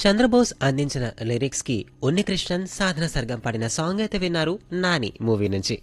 చంద్రబోస్ అందించిన లిరిక్స్ కి ఉన్నికృష్ణన్ సాధన సర్గం పాడిన సాంగ్ అయితే విన్నారు నాని మూవీ నుంచి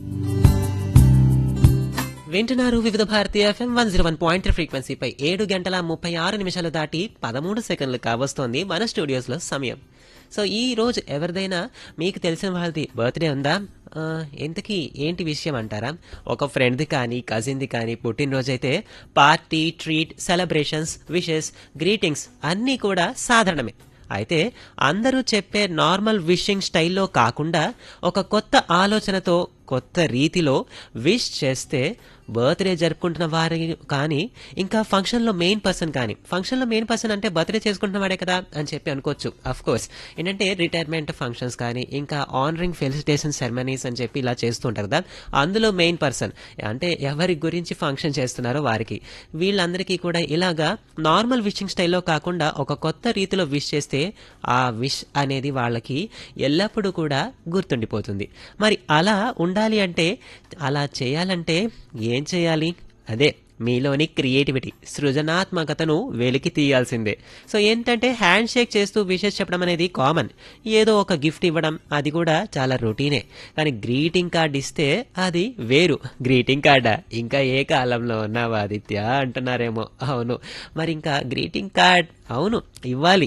వింటున్నారు Vividh Bharati FM one zero one point ఫ్రీక్వెన్సీపై ఏడు గంటల ముప్పై ఆరు నిమిషాలు దాటి పదమూడు సెకండ్లు కావస్తోంది మన స్టూడియోస్లో సమయం సో ఈ రోజు ఎవరిదైనా మీకు తెలిసిన వాళ్ళది బర్త్డే ఉందా ఆ, ఎంతకీ ఏంటి విషయం అంటారా ఒక ఫ్రెండ్ది కానీ కజిన్ది కానీ పుట్టినరోజు అయితే party treat celebrations wishes greetings అన్నీ కూడా సాధారణమే అయితే అందరూ చెప్పే నార్మల్ విషింగ్ స్టైల్లో కాకుండా ఒక కొత్త ఆలోచనతో కొత్త రీతిలో విష్ చేస్తే బర్త్డే జరుపుకుంటున్న వారి కానీ ఇంకా ఫంక్షన్లో మెయిన్ పర్సన్ కానీ ఫంక్షన్లో మెయిన్ పర్సన్ అంటే బర్త్డే చేసుకుంటున్న వాడే కదా అని చెప్పి అనుకోవచ్చు అఫ్ కోర్స్ ఏంటంటే రిటైర్మెంట్ ఫంక్షన్స్ కానీ ఇంకా ఆనరింగ్ ఫెలిసిటేషన్ సెరమనీస్ అని చెప్పి ఇలా చేస్తుంటారు కదా అందులో మెయిన్ పర్సన్ అంటే ఎవరి గురించి ఫంక్షన్ చేస్తున్నారో వారికి వీళ్ళందరికీ కూడా ఇలాగా నార్మల్ విషింగ్ స్టైల్లో కాకుండా ఒక కొత్త రీతిలో విష్ చేస్తే ఆ విష్ అనేది వాళ్ళకి ఎల్లప్పుడూ కూడా గుర్తుండిపోతుంది మరి అలా ఉండాలి అంటే అలా చేయాలంటే ఏం చేయాలి అదే మీలోని క్రియేటివిటీ సృజనాత్మకతను వెలికి తీయాల్సిందే సో ఏంటంటే హ్యాండ్ షేక్ చేస్తూ విషెస్ చెప్పడం అనేది కామన్ ఏదో ఒక గిఫ్ట్ ఇవ్వడం అది కూడా చాలా రొటీనే కానీ గ్రీటింగ్ కార్డ్ ఇస్తే అది వేరు గ్రీటింగ్ కార్డా ఇంకా ఏ కాలంలో ఉన్నావు ఆదిత్య అంటున్నారేమో అవును మరి ఇంకా గ్రీటింగ్ కార్డ్ అవును ఇవ్వాలి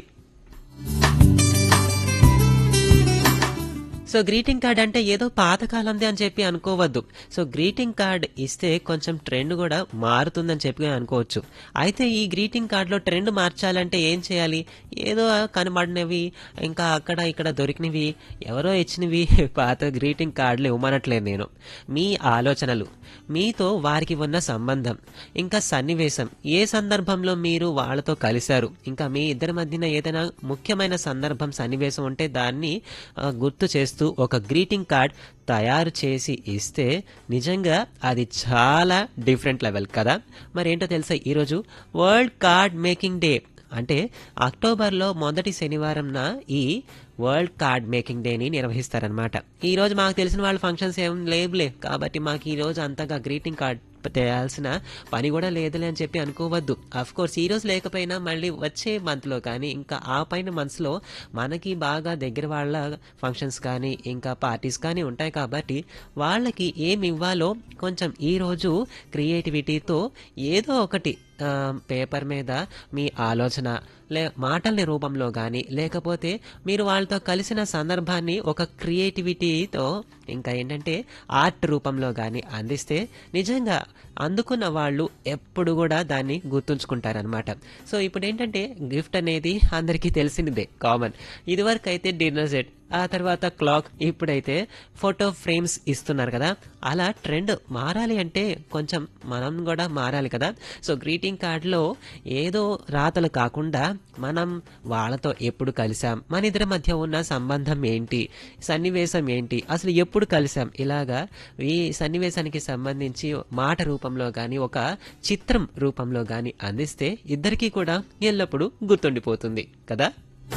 సో గ్రీటింగ్ కార్డ్ అంటే ఏదో పాతకాలంది అని చెప్పి అనుకోవద్దు సో గ్రీటింగ్ కార్డ్ ఇస్తే కొంచెం ట్రెండ్ కూడా మారుతుందని చెప్పి అనుకోవచ్చు అయితే ఈ గ్రీటింగ్ కార్డులో ట్రెండ్ మార్చాలంటే ఏం చేయాలి ఏదో కనబడినవి ఇంకా అక్కడ ఇక్కడ దొరికినవి ఎవరో ఇచ్చినవి పాత గ్రీటింగ్ కార్డులు ఇవ్వమనట్లేదు నేను మీ ఆలోచనలు మీతో వారికి ఉన్న సంబంధం ఇంకా సన్నివేశం ఏ సందర్భంలో మీరు వాళ్ళతో కలిశారు ఇంకా మీ ఇద్దరి మధ్యన ఏదైనా ముఖ్యమైన సందర్భం సన్నివేశం ఉంటే దాన్ని ఆ, గుర్తు చేస్తూ ఒక గ్రీటింగ్ కార్డ్ తయారు చేసి ఇస్తే నిజంగా అది చాలా డిఫరెంట్ లెవెల్ కదా మరి ఏంటో తెలుసా ఈరోజు వరల్డ్ కార్డ్ మేకింగ్ డే అంటే అక్టోబర్లో మొదటి శనివారంన ఈ వరల్డ్ కార్డ్ మేకింగ్ డేని నిర్వహిస్తారనమాట ఈ రోజు మాకు తెలిసిన వాళ్ళ ఫంక్షన్స్ ఏం లేవులే కాబట్టి మాకు ఈ రోజు అంతగా గ్రీటింగ్ కార్డ్ చేయాల్సిన పని కూడా లేదులే అని చెప్పి అనుకోవద్దు అఫ్ కోర్స్ ఈ రోజు లేకపోయినా మళ్ళీ వచ్చే మంత్లో కానీ ఇంకా ఆ పైన మంత్స్లో మనకి బాగా దగ్గర వాళ్ళ ఫంక్షన్స్ కానీ ఇంకా పార్టీస్ కానీ ఉంటాయి కాబట్టి వాళ్ళకి ఏమి ఇవ్వాలో కొంచెం ఈ రోజు క్రియేటివిటీతో ఏదో ఒకటి ఆ, పేపర్ మీద మీ ఆలోచన లే మాటల రూపంలో కానీ లేకపోతే మీరు వాళ్ళతో కలిసిన సందర్భాన్ని ఒక క్రియేటివిటీతో ఇంకా ఏంటంటే ఆర్ట్ రూపంలో కానీ అందిస్తే నిజంగా అందుకున్న వాళ్ళు ఎప్పుడు కూడా దాన్ని గుర్తుంచుకుంటారనమాట సో ఇప్పుడు ఏంటంటే గిఫ్ట్ అనేది అందరికీ తెలిసినదే కామన్ ఇదివరకు అయితే డిన్నర్ సెట్ ఆ తర్వాత క్లాక్ ఇప్పుడైతే ఫోటో ఫ్రేమ్స్ ఇస్తున్నారు కదా అలా ట్రెండ్ మారాలి అంటే కొంచెం మనం కూడా మారాలి కదా సో గ్రీటింగ్ కార్డులో ఏదో రాతలు కాకుండా మనం వాళ్ళతో ఎప్పుడు కలిసాం మన ఇద్దరి మధ్య ఉన్న సంబంధం ఏంటి సన్నివేశం ఏంటి అసలు ఎప్పుడు కలిసాం ఇలాగా ఈ సన్నివేశానికి సంబంధించి మాట రూపంలో కానీ ఒక చిత్రం రూపంలో కానీ అందిస్తే ఇద్దరికీ కూడా ఎల్లప్పుడూ గుర్తుండిపోతుంది కదా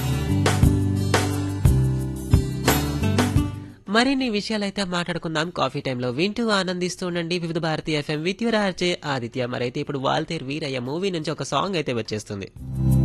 మరిన్ని విషయాలైతే మాట్లాడుకుందాం కాఫీ టైంలో వింటూ ఆనందిస్తూ ఉండండి Vividh Bharatiya FM with your RJ Aditya మరైతే ఇప్పుడు వాల్తేర్ వీరయ్య మూవీ నుంచి ఒక సాంగ్ అయితే వచ్చేస్తుంది